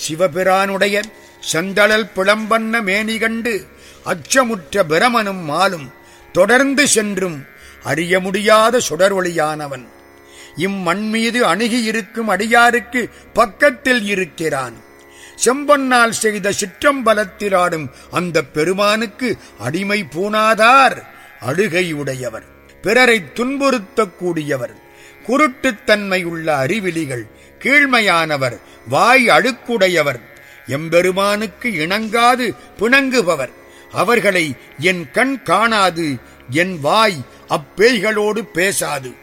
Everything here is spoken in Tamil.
சிவபிரானுடைய செந்தழல் பிளம்பண்ண மேனி கண்டு அச்சமுற்ற பிரமனும் மாலும் தொடர்ந்து சென்றும் அறிய முடியாத சுடரொளியானவன் இம்மண் மீது அணுகியிருக்கும் அடியாருக்கு பக்கத்தில் இருக்கிறான் செம்பொன்னால் செய்த சிற்றம்பலத்திலாடும் அந்த பெருமானுக்கு அடிமை பூணாதார் அழுகை உடையவர் பிறரை துன்புறுத்தக்கூடியவர் குருட்டுத்தன்மை உள்ள அறிவிலிகள் கீழ்மையானவர் வாய் அழுக்குடையவர் எம்பெருமானுக்கு இணங்காது பிணங்குபவர் அவர்களை என் கண் காணாது என் வாய் அப்பேய்களோடு பேசாது